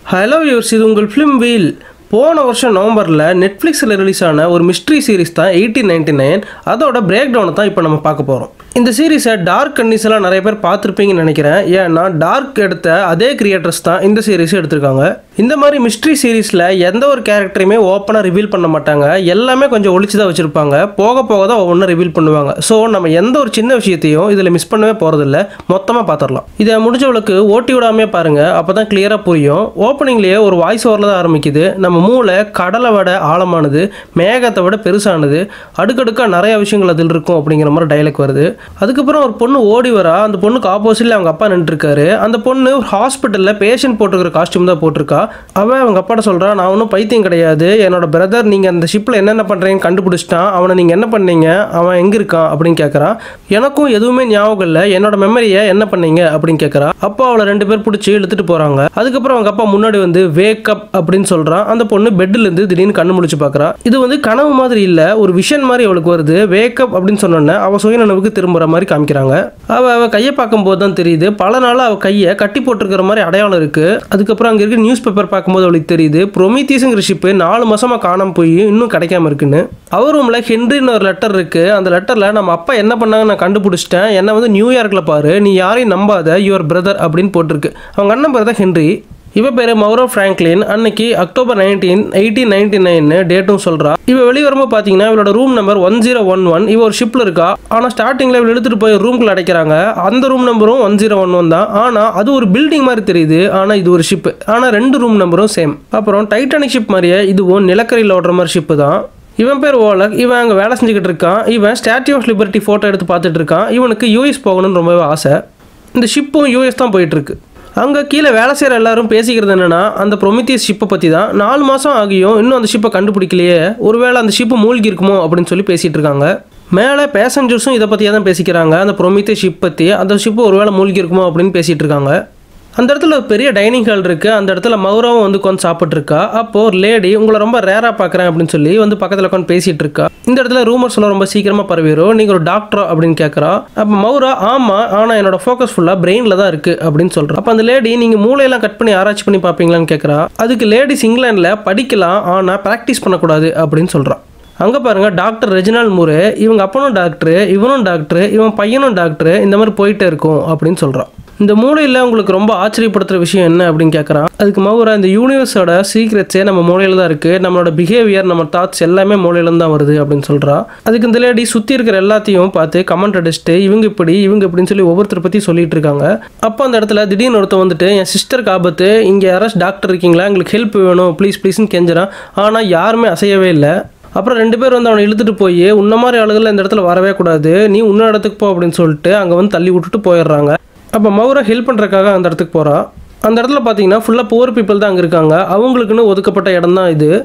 Hello yours இது உங்கள் film wheel போன வருஷம் நவம்பரில் நெட்ஃப்ளிக்ஸில் ரிலீஸ் ஆன ஒரு மிஸ்ட்ரி சீரிஸ் தான் எயிட்டீன் நைன்டி நைன் அதோட பிரேக் டவுனை தான் இப்போ நம்ம பார்க்க போகிறோம் இந்த சீரிஸை டார்க் கன்னிஸ்லாம் நிறைய பேர் பார்த்துருப்பீங்கன்னு நினைக்கிறேன் ஏன்னா டார்க் எடுத்த அதே கிரியேட்டர்ஸ் தான் இந்த சீரிஸ் எடுத்திருக்காங்க இந்த மாதிரி மிஸ்ட்ரி சீரிஸில் எந்த ஒரு கேரக்டரையுமே ஓப்பனாக ரிவீல் பண்ண மாட்டாங்க எல்லாமே கொஞ்சம் ஒளிச்சு தான் வச்சுருப்பாங்க போக போக தான் ஒவ்வொன்றும் ரிவீல் பண்ணுவாங்க ஸோ நம்ம எந்த ஒரு சின்ன விஷயத்தையும் இதில் மிஸ் பண்ணவே போகிறதில்ல மொத்தமாக பார்த்துடலாம் இதை முடிஞ்சவளுக்கு ஓட்டி விடாமே பாருங்கள் அப்போ தான் கிளியராக புரியும் ஓப்பனிங்லேயே ஒரு வாய்ஸ் ஓவரில் தான் ஆரம்பிக்குது நம்ம மூளை கடலை விட ஆழமானது மேகத்தை விட பெருசானது அடுக்கடுக்காக நிறைய விஷயங்கள் அதில் இருக்கும் அப்படிங்கிற மாதிரி டைலாக் வருது அதுக்கப்புறம் ஒரு பொண்ணு ஓடி வரா அந்த பொண்ணுக்கு ஆப்போசிட்டில் அவங்க அப்பா நின்றுருக்காரு அந்த பொண்ணு ஒரு ஹாஸ்பிட்டலில் பேஷண்ட் போட்டிருக்கிற காஸ்டியூம் தான் போட்டிருக்கா அவன் அவங்க அப்பாட்ட சொல்கிறா நான் ஒன்றும் பைத்தியம் கிடையாது என்னோட பிரதர் நீங்கள் அந்த ஷிப்பில் என்னென்ன பண்ணுறீங்கன்னு கண்டுபிடிச்சிட்டான் அவனை நீங்கள் என்ன பண்ணீங்க அவன் எங்கே இருக்கான் அப்படின்னு கேட்குறான் எனக்கும் எதுவுமே ஞாபகம் இல்லை என்னோட மெமரியை என்ன பண்ணீங்க அப்படின்னு கேட்குறா அப்பா அவளை ரெண்டு பேர் பிடிச்சி இழுத்துட்டு போகிறாங்க அதுக்கப்புறம் அவங்க அப்பா முன்னாடி வந்து வேக் அப் அப்படின்னு சொல்கிறான் அந்த பொண்ணு பெட்டிலேருந்து திடீர்னு கண்ணு முழிச்சு பார்க்குறா இது வந்து கனவு மாதிரி இல்லை ஒரு விஷன் மாதிரி அவளுக்கு வருது வேக் அப் அப்படின்னு சொன்னோன்னே அவள் சுயநனவுக்கு திரும்புற மாதிரி காமிக்கிறாங்க அவள் அவள் கையை பார்க்கும்போது தான் தெரியுது பல நாளாக அவள் கையை கட்டி போட்டிருக்கிற மாதிரி அடையாளம் இருக்குது அதுக்கப்புறம் அங்கே இருக்க நியூஸ் பேப்பர் பார்க்கும்போது அவளுக்கு தெரியுது ப்ரொமீத்தியஸுங்கிற ஷிப்பு நாலு மாசமாக காணாம போய் இன்னும் கிடைக்காம இருக்குன்னு அவர் ரூமில் ஹென்ரின்னு ஒரு லெட்டர் இருக்குது அந்த லெட்டரில் நம்ம அப்பா என்ன பண்ணாங்க நான் கண்டுபிடிச்சிட்டேன் என்ன வந்து நியூயார்க்கில் பாரு நீ யாரையும் நம்பாத யுவர் பிரதர் அப்படின்னு போட்டிருக்கு அவங்க அண்ணன் பேர் தான் ஹென்றி இவ பேர் மௌரோ ஃப்ராங்க்லின் அன்னைக்கு அக்டோபர் நைன்டீன் எயிட்டீன் நைன்டி நைன்னு டேட்டும் சொல்கிறா இவ வெளியே வரும்போது பார்த்தீங்கன்னா இவளோட room number one zero one one இவ ஒரு ஷிப்பில் இருக்கா ஆனால் ஸ்டார்டிங்கில் இவள் எடுத்துகிட்டு போய் ரூம்குள்ள அடைக்கிறாங்க அந்த ரூம் நம்பரும் ஒன் ஜீரோ ஒன் ஒன் தான் ஆனால் அது ஒரு பில்டிங் மாதிரி தெரியுது ஆனால் இது ஒரு ஷிப்பு ஆனால் ரெண்டு ரூம் நம்பரும் சேம் அப்புறம் டைட்டானிக் ஷிப் மாதிரியே இதுவும் நிலக்கரியில் ஓடுற மாதிரி ஷிப்பு தான் இவன் பேர் ஓலக் இவன் அங்கே வேலை செஞ்சுக்கிட்டு இருக்கான் இவன் ஸ்டாச்சு ஆஃப் லிபர்ட்டி ஃபோட்டோ எடுத்து பார்த்துட்டு இருக்கான் இவனுக்கு யூஎஸ் போகணும்னு ரொம்பவே ஆசை இந்த ஷிப்பும் யூஎஸ் தான் போயிட்டுருக்கு அங்கே கீழே வேலை செய்கிற எல்லாரும் பேசிக்கிறது என்னென்னா அந்த ப்ரொமித்தியஸ் ஷிப்பை பற்றி தான் நாலு மாதம் ஆகியும் இன்னும் அந்த ஷிப்பை கண்டுபிடிக்கலையே ஒருவேளை அந்த ஷிப்பு மூழ்கி இருக்குமோ அப்படின்னு சொல்லி பேசிகிட்டு இருக்காங்க மேலே பேசஞ்சர்ஸும் இதை பற்றியே தான் பேசிக்கிறாங்க அந்த ப்ரொமித்தியஸ் ஷிப் பற்றி அந்த ஷிப்பு ஒருவேளை மூழ்கி இருக்குமோ அப்படின்னு பேசிகிட்டு இருக்காங்க அந்த இடத்துல ஒரு பெரிய டைனிங் ஹால் இருக்குது அந்த இடத்துல மௌராவும் வந்து உட்காந்து சாப்பிட்ருக்கா அப்போ ஒரு லேடி உங்களை ரொம்ப ரேராக பார்க்குறேன் அப்படின்னு சொல்லி வந்து பக்கத்தில் உட்காந்து பேசிகிட்டு இருக்கா இந்த இடத்துல ரூமர்ஸ் எல்லாம் ரொம்ப சீக்கிரமாக பரவிடும் நீங்கள் ஒரு டாக்டரா அப்படின்னு கேட்குறா அப்போ மௌரா ஆமாம் ஆனால் என்னோட ஃபோக்கஸ் ஃபுல்லாக பிரெயினில் தான் இருக்குது அப்படின்னு சொல்கிறா அப்போ அந்த லேடி நீங்கள் மூளையெல்லாம் கட் பண்ணி ஆராய்ச்சி பண்ணி பார்ப்பீங்களான்னு கேட்குறா அதுக்கு லேடிஸ் இங்கிலாண்டில் படிக்கலாம் ஆனால் ப்ராக்டிஸ் பண்ணக்கூடாது அப்படின்னு சொல்கிறான் அங்கே பாருங்க டாக்டர் ரெஜினால் மூரு இவங்க அப்பனும் டாக்டரு இவனும் டாக்டரு இவன் பையனும் டாக்டரு இந்த மாதிரி போயிட்டே இருக்கும் அப்படின்னு சொல்கிறான் இந்த மூளையில் உங்களுக்கு ரொம்ப ஆச்சரியப்படுத்துகிற விஷயம் என்ன அப்படின்னு கேட்குறான் அதுக்கு மௌரா இந்த யூனிவர்ஸோட சீக்ரெட்ஸே நம்ம மூளையில் தான் இருக்குது நம்மளோட பிஹேவியர் நம்ம தாட்ஸ் எல்லாமே மூளையிலேருந்து தான் வருது அப்படின்னு சொல்கிறா அதுக்கு இந்த லேடி சுற்றி இருக்கிற எல்லாத்தையும் பார்த்து கமெண்ட் அடிச்சுட்டு இவங்க இப்படி இவங்க இப்படின்னு சொல்லி ஒவ்வொருத்தரை பற்றி சொல்லிட்டு இருக்காங்க அப்போ அந்த இடத்துல திடீர்னு ஒருத்தன் வந்துட்டு என் சிஸ்டருக்கு ஆபத்து இங்கே யாராச்சும் டாக்டர் இருக்கீங்களா எங்களுக்கு ஹெல்ப் வேணும் ப்ளீஸ் ப்ளீஸ்னு கெஞ்சுறான் ஆனால் யாருமே அசையவே இல்லை அப்புறம் ரெண்டு பேர் வந்து அவனை இழுத்துட்டு போய் உன்ன மாதிரி ஆளுகள் இந்த இடத்துல வரவே கூடாது நீ உன்ன இடத்துக்கு போ அப்படின்னு சொல்லிட்டு அங்கே வந்து தள்ளி விட்டுட்டு போயிடுறாங்க அப்போ மௌரா ஹெல்ப் பண்ணுறதுக்காக அந்த இடத்துக்கு போகிறான் அந்த இடத்துல பார்த்தீங்கன்னா ஃபுல்லாக புவர் பீப்புள் தான் அங்கே இருக்காங்க அவங்களுக்குன்னு ஒதுக்கப்பட்ட இடம் தான் இது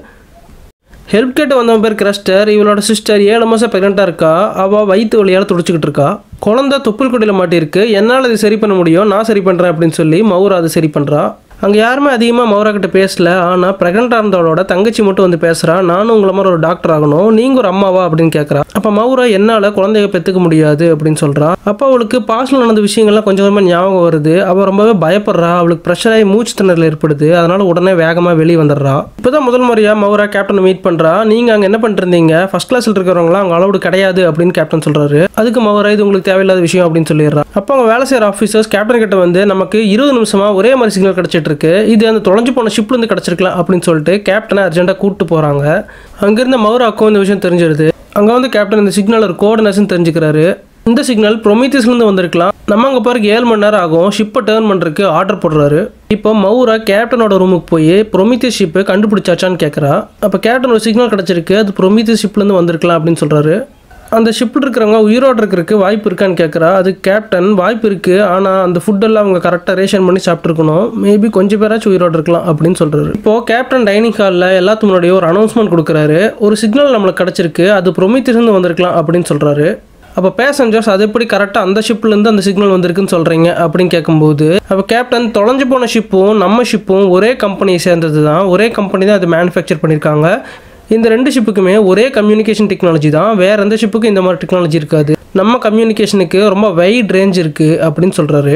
ஹெல்ப் கேட்டு வந்தவன் பேர் கிரஸ்டர் இவளோட சிஸ்டர் ஏழு மாதம் ப்ரெக்னெண்ட்டாக இருக்கா அவள் வயிற்று வழியால் துடிச்சிக்கிட்டு இருக்கா குழந்தை தொப்புள் கொடியில் மாட்டியிருக்கு என்னால் இது சரி பண்ண முடியும் நான் சரி பண்ணுறேன் அப்படின்னு சொல்லி மௌரா அதை சரி பண்ணுறா அங்கே யாருமே அதிகமாக மௌரா கிட்ட பேசல ஆனால் ப்ரெக்னெண்ட்டாக இருந்தவளோட தங்கச்சி மட்டும் வந்து பேசுகிறா நானும் உங்களை மாதிரி ஒரு டாக்டர் ஆகணும் நீங்கள் ஒரு அம்மாவா அப்படின்னு கேட்குறா அப்போ மௌரா என்னால் குழந்தைய பெற்றுக்க முடியாது அப்படின்னு சொல்கிறா அப்போ அவளுக்கு பாஸ்டில் நடந்த விஷயங்கள்லாம் கொஞ்சம் கொஞ்சமாக ஞாபகம் வருது அவள் ரொம்பவே பயப்படுறா அவளுக்கு ப்ரெஷராகி மூச்சு திணறல் ஏற்படுது அதனால் உடனே வேகமாக வெளியே வந்துடுறா இப்போ தான் முதல் முறையாக மௌரா கேப்டனை மீட் பண்ணுறா நீங்கள் அங்கே என்ன பண்ணிட்டு இருந்தீங்க ஃபஸ்ட் கிளாஸில் இருக்கிறவங்களாம் அங்கே அலௌடு கிடையாது அப்படின்னு கேப்டன் சொல்கிறாரு அதுக்கு மௌரா இது உங்களுக்கு தேவையில்லாத விஷயம் அப்படின்னு சொல்லிடுறா அப்போ அவங்க வேலை செய்கிற ஆஃபீஸர்ஸ் கேப்டன் கிட்ட வந்து நமக்கு இருபது நிமிஷமாக ஒரே மாதிரி சிக்னல் கிடச்சிட்டு இருக்கு இது அந்த தொலைஞ்சு போன ஷிப்லேருந்து கிடச்சிருக்கலாம் அப்படின்னு சொல்லிட்டு கேப்டனை அர்ஜென்ட்டாக கூப்பிட்டு போகிறாங்க அங்கேருந்த மௌராக்கும் இந்த விஷயம் தெரிஞ்சிருது அங்கே வந்து கேப்டன் இந்த சிக்னல் ஒரு கோஆர்டினேஷன் தெரிஞ்சுக்கிறாரு இந்த சிக்னல் ப்ரொமீத்தியஸ்லேருந்து வந்திருக்கலாம் நம்ம அங்கே பாருக்கு ஏழு மணி நேரம் ஆகும் ஷிப்பை டேர்ன் பண்ணுறதுக்கு ஆர்டர் போடுறாரு இப்போ மௌரா கேப்டனோட ரூமுக்கு போய் ப்ரொமீத்தியஸ் ஷிப்பு கண்டுபிடிச்சாச்சான்னு கேட்குறா அப்போ கேப்டன் ஒரு சிக்னல் கிடச்சிருக்கு அது ப்ரொமீத்தியஸ் ஷிப்லேருந்து வந்திருக்கலாம் அப்படின்னு சொல்கிறாரு அந்த ஷிப்பில் இருக்கிறவங்க உயிரோடு இருக்கிறதுக்கு வாய்ப்பு இருக்கான்னு கேட்குறா அது கேப்டன் வாய்ப்பு இருக்குது ஆனால் அந்த ஃபுட்டெல்லாம் அவங்க கரெக்டாக ரேஷன் பண்ணி சாப்பிட்ருக்கணும் மேபி கொஞ்சம் பேராச்சும் உயிரோடு இருக்கலாம் அப்படின்னு சொல்கிறாரு இப்போது கேப்டன் டைனிங் ஹாலில் எல்லாத்து முன்னாடியும் ஒரு அனௌன்ஸ்மெண்ட் கொடுக்குறாரு ஒரு சிக்னல் நம்மளுக்கு கிடச்சிருக்கு அது ப்ரொமித்திலிருந்து வந்திருக்கலாம் அப்படின்னு சொல்கிறாரு அப்போ பேசஞ்சர்ஸ் அது எப்படி கரெக்டாக அந்த ஷிப்லேருந்து அந்த சிக்னல் வந்திருக்குன்னு சொல்கிறீங்க அப்படின்னு கேட்கும்போது அப்போ கேப்டன் தொலைஞ்சு போன ஷிப்பும் நம்ம ஷிப்பும் ஒரே கம்பெனியை சேர்ந்தது தான் ஒரே கம்பெனி தான் அது மேனுஃபேக்சர் பண்ணியிருக்காங்க இந்த ரெண்டு ஷிப்புக்குமே ஒரே கம்யூனிகேஷன் டெக்னாலஜி தான் வேற எந்த ஷிப்புக்கும் இந்த மாதிரி டெக்னாலஜி இருக்காது நம்ம கம்யூனிகேஷனுக்கு ரொம்ப வைட் ரேஞ்ச் இருக்குது அப்படின்னு சொல்கிறாரு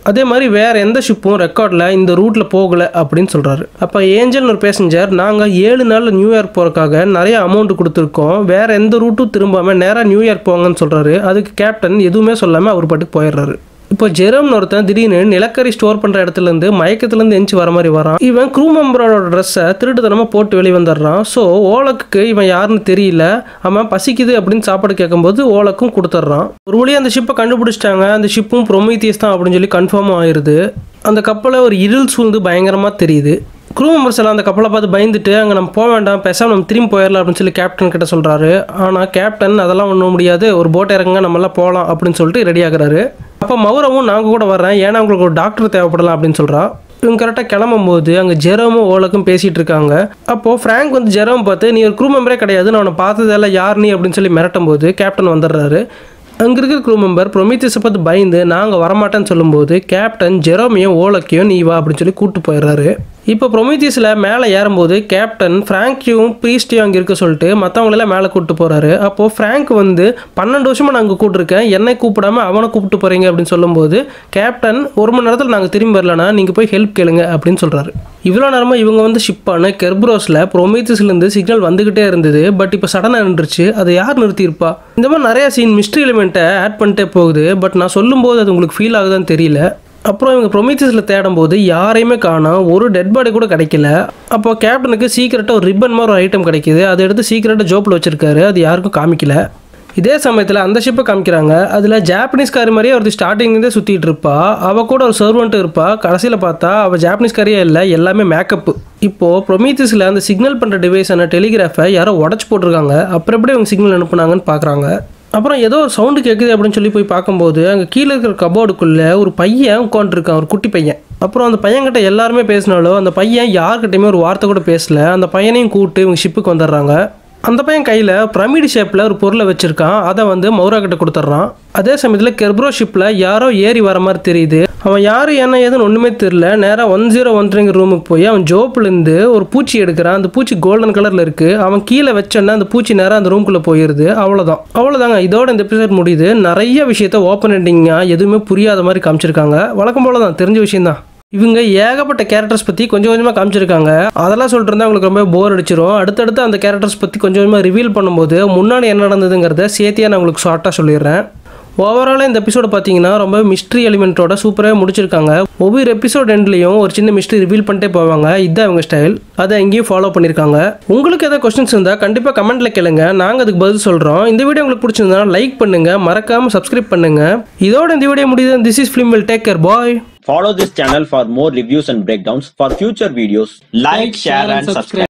அதே மாதிரி வேற எந்த ஷிப்பும் ரெக்கார்டில் இந்த ரூட்டில் போகலை அப்படின்னு சொல்கிறாரு அப்போ ஏஞ்சல்னு ஒரு பேசஞ்சர் நாங்கள் ஏழு நாள் நியூயார்க் போகிறக்காக நிறைய அமௌண்ட் கொடுத்துருக்கோம் வேற எந்த ரூட்டும் திரும்பாமல் நேராக நியூயார்க் போங்கன்னு சொல்கிறாரு அதுக்கு கேப்டன் எதுவுமே சொல்லாமல் அவர் பாட்டுக்கு போயிடுறாரு இப்போ ஜெரம்னு ஒருத்தன் திடீர்னு நிலக்கரி ஸ்டோர் பண்ணுற இடத்துல இருந்து மயக்கத்துல இருந்து எஞ்சி வர மாதிரி வரான் இவன் க்ரூ மெம்பரோட ட்ரெஸ்ஸை திருட்டுத்தனமாக போட்டு வெளியே வந்துடுறான் ஸோ ஓலக்கு இவன் யாருன்னு தெரியல அவன் பசிக்குது அப்படின்னு சாப்பாடு கேட்கும்போது ஓலக்கும் கொடுத்துட்றான் ஒரு வழியாக அந்த ஷிப்பை கண்டுபிடிச்சிட்டாங்க அந்த ஷிப்பும் ப்ரொமீத்தியஸ் தான் அப்படின்னு சொல்லி கன்ஃபார்ம் ஆயிருது அந்த கப்பலை ஒரு இருள் சூழ்ந்து பயங்கரமாக தெரியுது க்ரூ மெம்பர்ஸ் எல்லாம் அந்த கப்பலை பார்த்து பயந்துட்டு அங்கே நம்ம போக வேண்டாம் பேசாம நம்ம திரும்பி போயிடலாம் அப்படின்னு சொல்லி கேப்டன் கிட்ட சொல்கிறாரு ஆனால் கேப்டன் அதெல்லாம் ஒன்றும் முடியாது ஒரு போட் இறங்குங்க நம்மளாம் போகலாம் அப்படின்னு சொல்லிட்டு ரெடி ஆகுறாரு அப்போ மௌரவும் நாங்கள் கூட வர்றேன் ஏன்னா உங்களுக்கு ஒரு டாக்டர் தேவைப்படலாம் அப்படின்னு சொல்கிறா இவங்க கரெக்டாக கிளம்பும்போது அங்கே ஜெரமும் ஓலக்கும் பேசிகிட்டு இருக்காங்க அப்போது ஃப்ராங்க் வந்து ஜெரம் பார்த்து நீ ஒரு க்ரூ மெம்பரே கிடையாது நான் உன்னை பார்த்ததெல்லாம் யார் நீ அப்படின்னு சொல்லி மிரட்டும் போது கேப்டன் வந்துடுறாரு அங்கே இருக்கிற க்ரூ மெம்பர் ப்ரொமீத்தியஸை பார்த்து பயந்து நாங்கள் வரமாட்டேன்னு சொல்லும்போது கேப்டன் ஜெரோமையும் ஓலக்கையும் நீ வா அப்படின்னு சொல்லி கூப்பிட்டு போயிடுறாரு இப்போ ப்ரொமீத்தியஸில் மேலே ஏறும்போது கேப்டன் ஃப்ராங்கையும் ப்ரீஸ்டையும் அங்கே இருக்க சொல்லிட்டு மற்றவங்களெல்லாம் மேலே கூப்பிட்டு போகிறாரு அப்போது ஃப்ராங்க் வந்து பன்னெண்டு வருஷமாக நான் அங்கே கூப்பிட்ருக்கேன் என்னை கூப்பிடாம அவனை கூப்பிட்டு போகிறீங்க அப்படின்னு சொல்லும்போது கேப்டன் ஒரு மணி நேரத்தில் நாங்கள் திரும்பி வரலனா நீங்கள் போய் ஹெல்ப் கேளுங்க அப்படின்னு சொல்கிறாரு இவ்வளோ நேரமாக இவங்க வந்து ஷிப்பான கெர்ப்ரோஸில் ப்ரொமீத்தியஸ்லேருந்து சிக்னல் வந்துக்கிட்டே இருந்தது பட் இப்போ சடனாக நின்றுச்சு அதை யார் நிறுத்தியிருப்பா இந்த மாதிரி நிறையா சீன் மிஸ்ட்ரி எலிமெண்ட்டை ஆட் பண்ணிட்டே போகுது பட் நான் சொல்லும்போது அது உங்களுக்கு ஃபீல் ஆகுதான்னு தெரியல அப்புறம் இவங்க ப்ரொமீத்தியஸில் தேடும்போது யாரையுமே காணோம் ஒரு டெட் பாடி கூட கிடைக்கல அப்போ கேப்டனுக்கு சீக்கிரட்டாக ஒரு ரிப்பன் மாதிரி ஒரு ஐட்டம் கிடைக்குது அதை எடுத்து சீக்கிரட்டாக ஜோப்பில் வச்சிருக்காரு அது யாருக்கும் காமிக்கல இதே சமயத்தில் அந்த ஷிப்பை காமிக்கிறாங்க அதில் ஜாப்பனீஸ்காரி மாதிரியே ஒருத்தர் ஸ்டார்டிங்லேருந்தே சுற்றிட்டு இருப்பா அவள் கூட ஒரு சர்வெண்ட் இருப்பா கடைசியில் பார்த்தா அவள் ஜாப்பனீஸ்காரியே இல்லை எல்லாமே மேக்கப்பு இப்போது ப்ரொமீத்தியஸில் அந்த சிக்னல் பண்ணுற டிவைஸான டெலிகிராஃபை யாரோ உடச்சி போட்டிருக்காங்க அப்புறம் எப்படி அவங்க சிக்னல் அனுப்புனாங்கன்னு பார்க்குறாங்க அப்புறம் ஏதோ ஒரு சவுண்டு கேட்குது அப்படின்னு சொல்லி போய் பார்க்கும்போது அங்கே கீழே இருக்கிற கபோர்டுக்குள்ளே ஒரு பையன் உட்காந்துருக்கான் ஒரு குட்டி பையன் அப்புறம் அந்த பையன்கிட்ட எல்லாருமே பேசினாலும் அந்த பையன் யார்கிட்டயுமே ஒரு வார்த்தை கூட பேசல அந்த பையனையும் கூப்பிட்டு இவங்க ஷிப்புக்கு வந்துடுறாங்க அந்த பையன் கையில் பிரமிடு ஷேப்பில் ஒரு பொருளை வச்சுருக்கான் அதை வந்து மௌரா கிட்ட கொடுத்துட்றான் அதே சமயத்தில் கெர்ப்ரோ ஷிப்பில் யாரோ ஏறி வர மாதிரி தெரியுது அவன் யார் என்ன ஏதுன்னு ஒன்றுமே தெரியல நேராக ஒன் ஜீரோ ஒன் த்ரீங்க ரூமுக்கு போய் அவன் ஜோப்லேருந்து ஒரு பூச்சி எடுக்கிறான் அந்த பூச்சி கோல்டன் கலரில் இருக்குது அவன் கீழே வச்சோன்னா அந்த பூச்சி நேராக அந்த ரூம்குள்ளே போயிடுது அவ்வளோதான் அவ்வளோதாங்க இதோட இந்த எபிசோட் முடியுது நிறைய விஷயத்த ஓப்பன் எண்டிங்காக எதுவுமே புரியாத மாதிரி காமிச்சிருக்காங்க வழக்கம் போல தான் தெரிஞ்ச விஷயம்தான் இவங்க ஏகப்பட்ட கேரக்டர்ஸ் பற்றி கொஞ்சம் கொஞ்சமாக காமிச்சிருக்காங்க அதெல்லாம் சொல்லிட்டு இருந்தா உங்களுக்கு ரொம்ப போர் அடிச்சிரும் அடுத்தடுத்து அந்த கேரக்டர்ஸ் பற்றி கொஞ்சம் கொஞ்சமாக ரிவீல் பண்ணும்போது முன்னாடி என்ன நடந்ததுங்கிறத சேர்த்தியாக நான் உங்களுக்கு ஷார்ட்டாக சொல்லிடுறேன் ஓவராலாக இந்த எபிசோட பார்த்தீங்கன்னா ரொம்ப மிஸ்ட்ரி எலிமெண்ட்டோட சூப்பராக முடிச்சிருக்காங்க ஒவ்வொரு எபிசோட் எண்ட்லையும் ஒரு சின்ன மிஸ்ட்ரி ரிவீல் பண்ணிட்டே போவாங்க இதுதான் இவங்க ஸ்டைல் அதை எங்கேயும் ஃபாலோ பண்ணியிருக்காங்க உங்களுக்கு ஏதாவது கொஸ்டின்ஸ் இருந்தால் கண்டிப்பாக கமெண்ட்ல கேளுங்க நாங்கள் அதுக்கு பதில் சொல்கிறோம் இந்த வீடியோ உங்களுக்கு பிடிச்சிருந்தா லைக் பண்ணுங்க மறக்காமல் சப்ஸ்கிரைப் பண்ணுங்க இதோட இந்த வீடியோ முடியுது this is film will take care bye Follow this channel for more reviews and breakdowns. For future videos, like, share, and subscribe.